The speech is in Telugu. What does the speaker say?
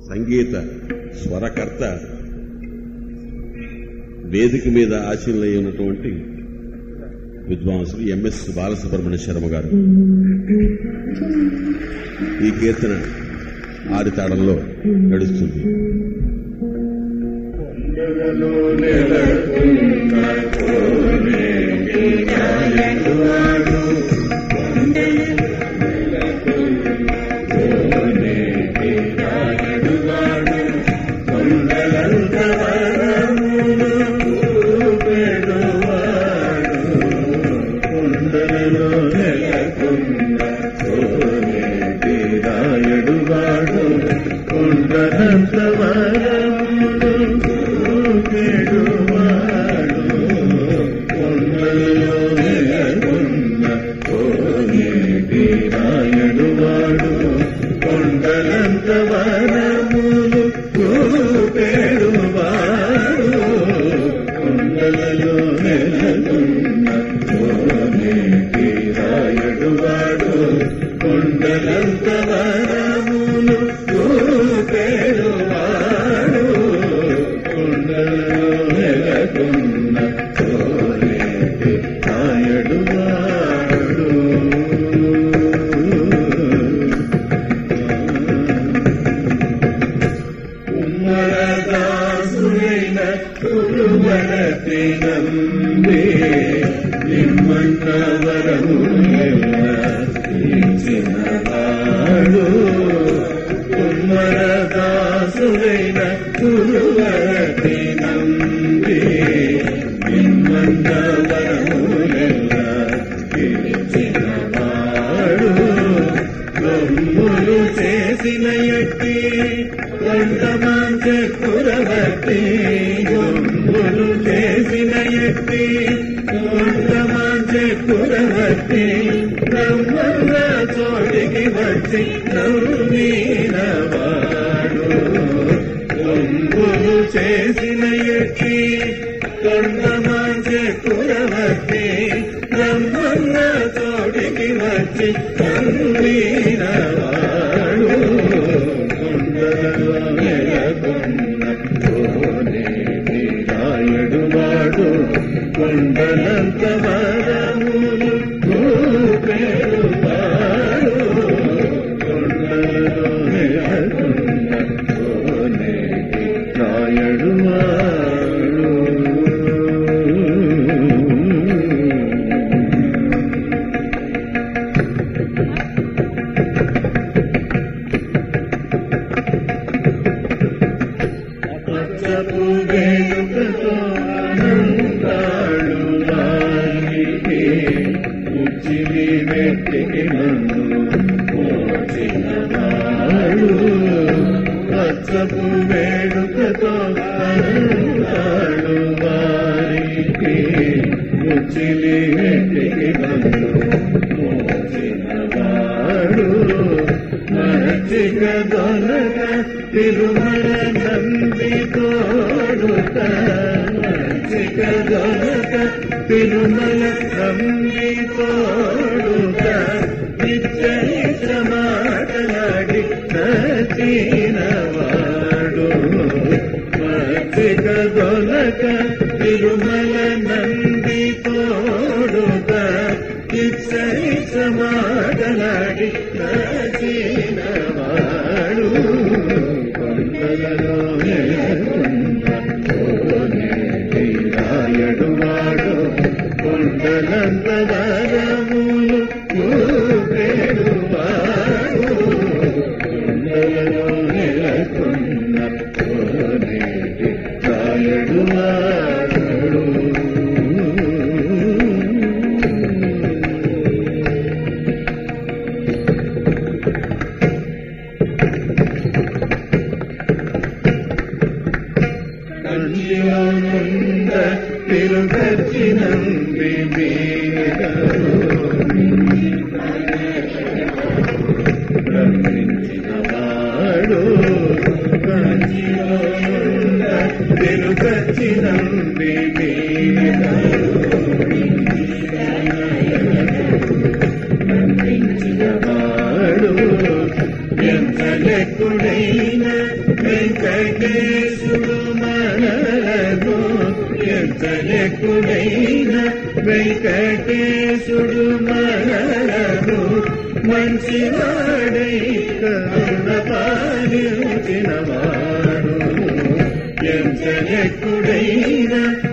సంగీత స్వరకర్త వేదిక మీద ఆశీనులై ఉన్నటువంటి విద్వాంసులు ఎంఎస్ బాలసుబ్రహ్మణ్య శర్మ గారు ఈ కీర్తన ఆదితాళంలో నడుస్తుంది రాయడువాడు కొండనంత వరములు చూపెడువాడు కొండలలో నెలకొన్న కోనేటి రాయడువాడు కొండనంత వరములు చూపెడువాడు కొండలలో నెలకొన్న కోనేటి రాయడువాడు కొండలంత వరములు చూపెడువాడు కొండలలో నెలకొన్న కోనేటి రాయడువాడు కుమ్మరదాసులైన కురువరతి నంబే నిమ్మన్న వరములిచ్చిన వాడు కుమ్మరదాసులైన కురువరతి నంబే నిమ్మన్న వరములిచ్చిన వాడు రొమ్ములు చేసిన ఎట్టి కొండమాంచ కురవట్టి రొమ్ములు చేసిన ఎట్టి కొండమాంచ కురవట్టి బ్రహ్మన్న చోటికి వచ్చి నవ్వినవాడు రొమ్ములు చేసిన ఎట్టి కొండమాంచ కురవట్టి బ్రహ్మన్న చోటికి వచ్చి నవ్వినవాడు కొండలలో నెలకొన్న కోనేటి రాయడువాడు కొండలంత వరములు చూపెడువాడు కొండలలో నెలకొన్న కోనేటి రాయడువాడు పచ్చపు వేడుకతో ఆనందాడు వారికి ఉచ్చిలి వెట్టికి నన్ను మోచినవాడు పచ్చపు వేడుకతో ఆనందాడు వారికి ఉచ్చిలి వెట్టికి నన్ను మోచినవాడు మరచిక దొరక తిరుమల నంది తోడుత మరచిక దొరక తిరుమల నంది తోడుత నిశ్చయిత మాటలాడి నచ్చినవాడు మరచిక దొరక తిరుమల నంది తోడుత ఇచ్చయిత మాటలాడి నచ్చినవాడు కొండలలో నెలకొన్న కోనేటి రాయడువాడు కొండలంత వరములు చూపెడువాడు కొండలలో నెలకొన్న కోనేటి రాయడువాడు కంచిలోనుండ తిరుగచ్చినంది బ్రహ్మించినవాడు కంచిలోనుండ తిరుగచ్చినంది బ్రహ్మించినవాడు ఎంత లెక్కుడైన వెంకటేశుడు మనలను ఎంతలెక్కుడైన వెంకటేశుడు మనలను మంచివాడై కరుణ పాలించినవాడు ఎంతలెక్కుడైన